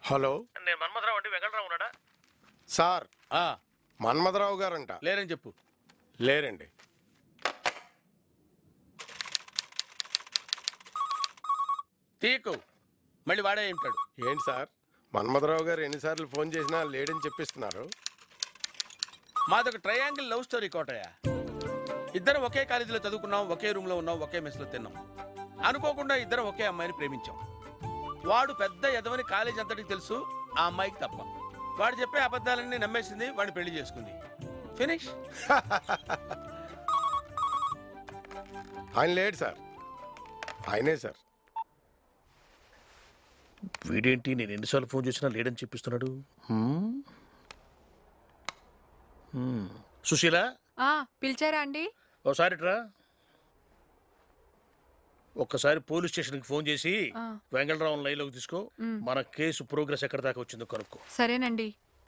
Hello నేను మన్మథరావు అంటే వెంకటరావు ఉన్నాడా సార్ ఆ, మన్మథరావు గారంట లేరని చెప్పు లేరండి తీకు మళ్ళీ వాడే ఉంటాడు ఏంటి సార్ మన్మథరావు గారు ఎన్నిసార్లు ఫోన్ చేసినా లేడని చెప్పిస్తున్నారు మాదొక ట్రయాంగిల్ లవ్ స్టోరీ కోటయ్య ఇద్దరం ఒకే కాలేజీలో చదువుకున్నాం ఒకే రూమ్లో ఉన్నాం ఒకే మెస్లో తిన్నాం అనుకోకుండా ఇద్దరం ఒకే అమ్మాయిని ప్రేమించాం వాడు పెద్ద ఎదవని కాలేజ్ అంతటికి తెలుసు ఆ అమ్మాయికి తప్ప వాడు చెప్పే అబద్ధాలన్నీ నమ్మేసింది వాడిని పెళ్లి చేసుకుంది ఫినిష్ ఆయన లేడు సార్ ఆయనే సార్ వీడేంటి నేను ఎన్నిసార్లు ఫోన్ చేసినా లేడని చెప్పిస్తున్నాడు హ్మ్? హ్మ్. సుశీల ఆ పిలిచారా అండి ఒకసారి రా ఒక్కసారి పోలీస్ స్టేషన్కి ఫోన్ చేసి ఆ. వెంగళరావు లైన్లోకి తీసుకో మ్. మన కేసు ప్రోగ్రెస్ ఎక్కడ దాకా వచ్చిందో కనుక్కో సరేనండి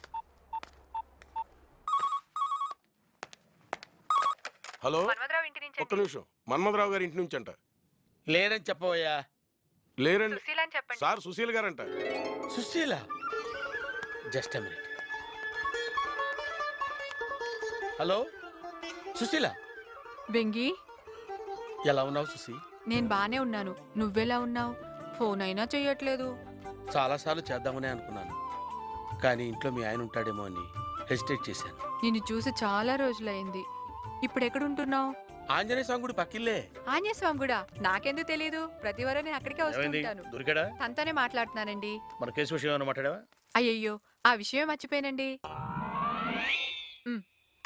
హలో ఒక్క నిమిషం మన్మథరావు గారి ఇంటి నుంచి అంట లేరని చెప్పవయ్యా లేరండి సార్ సుశీల్ గారంట Sushila just minute hello Sushila వెంగి ఎలా ఉన్నావు సుశీ నేను బానే ఉన్నాను నువ్వెలా ఉన్నావు ఫోన్ అయినా చెయ్యట్లేదు చాలాసార్లు చేద్దామనే అనుకున్నాను కానీ ఇంట్లో మీ ఆయన ఉంటాడేమో అని హెసిటేట్ చేశాను నిన్ను చూసి చాలా రోజులైంది ఇప్పుడు ఎక్కడుంటున్నావు ఆంజనేయ స్వామి గుడి పక్కిల్లే ఆంజనేయ స్వామి కూడా నాకెందుకు తెలియదు ప్రతి వారం నేను అక్కడికే వస్తూ ఏమైంది ఉంటాను దొరికాడా తనతోనే మాట్లాడుతున్నానండి మన కేసు విషయం ఏమైనా మాట్లాడావా అయ్యయ్యో ఆ విషయం మర్చిపోయానండి ఉమ్,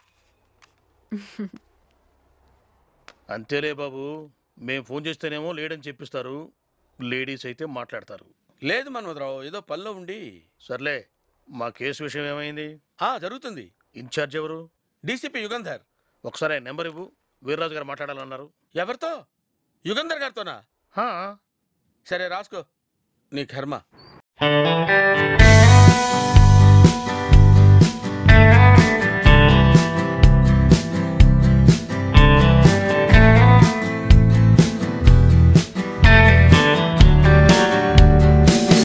అంతేలే బాబు మేము ఫోన్ చేస్తేనేమో లేడని చెప్పిస్తారు లేడీస్ అయితే మాట్లాడతారు లేదు మన్మధరావు ఏదో పనిలో ఉండి సర్లే మా కేసు విషయం ఏమైంది ఆ జరుగుతుంది ఇన్ఛార్జ్ ఎవరు డీసీపీ యుగంధర్ ఒకసారి ఆయన నెంబర్ ఇవ్వు వీర్రాజు గారు మాట్లాడాలన్నారు ఎవరితో యుగంధర్ గారితోనా హా, సరే రాసుకో నీ కర్మ